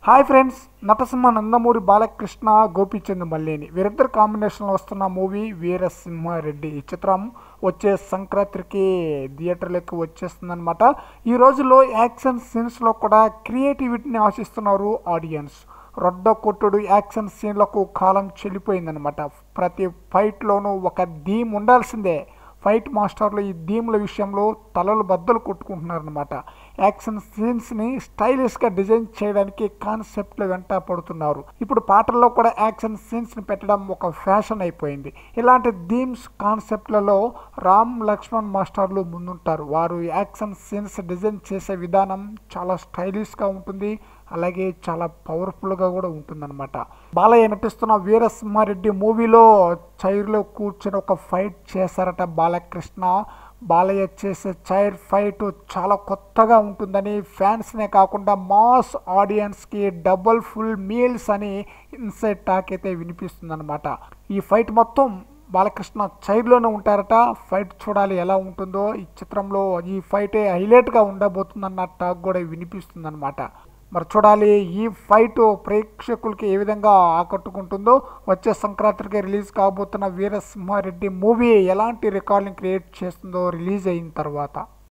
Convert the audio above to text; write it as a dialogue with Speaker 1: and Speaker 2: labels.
Speaker 1: hi friends Natasimha Nandamuri Balakrishna Gopichand Malineni వీరిద్దరు కాంబినేషన్లో వస్తున్న మూవీ వీరసింహారెడ్డి ఈ చిత్రం వచ్చే సంక్రాంతికి థియేటర్లకు వచ్చేస్తుందన్నమాట ఈ రోజుల్లో యాక్షన్ సీన్స్లో కూడా క్రియేటివిటీని ఆశిస్తున్నారు ఆడియన్స్ రొడ్డ కొట్టుడు యాక్షన్ సీన్లకు కాలం చెల్లిపోయిందనమాట ప్రతి ఫైట్లోనూ ఒక థీమ్ ఉండాల్సిందే ఫైట్ మాస్టర్లు ఈ థీమ్ల విషయంలో తలలు బద్దలు కొట్టుకుంటున్నారనమాట యాక్షన్ సీన్స్ని స్టైలిష్గా డిజైన్ చేయడానికి కాన్సెప్ట్లు వెంట పడుతున్నారు ఇప్పుడు పాటల్లో కూడా యాక్షన్ సీన్స్ని పెట్టడం ఒక ఫ్యాషన్ అయిపోయింది ఇలాంటి థీమ్స్ కాన్సెప్ట్లలో రామ్ లక్ష్మణ్ మాస్టర్లు ముందుంటారు వారు యాక్షన్ సీన్స్ డిజైన్ చేసే విధానం చాలా స్టైలిష్గా ఉంటుంది అలాగే చాలా పవర్ఫుల్గా కూడా ఉంటుందన్నమాట బాలయ్య నటిస్తున్న వీరసింహారెడ్డి మూవీలో చైర్లో కూర్చొని ఒక ఫైట్ చేశారట బాలకృష్ణ బాలయ్య చేసే చైర్ ఫైట్ చాలా కొత్తగా ఉంటుందని ఫ్యాన్స్నే కాకుండా మాస్ ఆడియన్స్కి డబుల్ ఫుల్ మీల్స్ అని ఇన్సైడ్ టాక్ అయితే వినిపిస్తుందన్నమాట ఈ ఫైట్ మొత్తం బాలకృష్ణ చైర్లోనే ఉంటారట ఫైట్ చూడాలి ఎలా ఉంటుందో ఈ చిత్రంలో ఈ ఫైటే హైలైట్గా ఉండబోతుందన్న టాక్ కూడా వినిపిస్తుందన్నమాట మరి చూడాలి ఈ ఫైట్ ప్రేక్షకులకి ఏ విధంగా ఆకట్టుకుంటుందో వచ్చే సంక్రాంతికి రిలీజ్ కాబోతున్న వీరసింహారెడ్డి మూవీ ఎలాంటి రికార్డింగ్ క్రియేట్ చేస్తుందో రిలీజ్ అయిన తర్వాత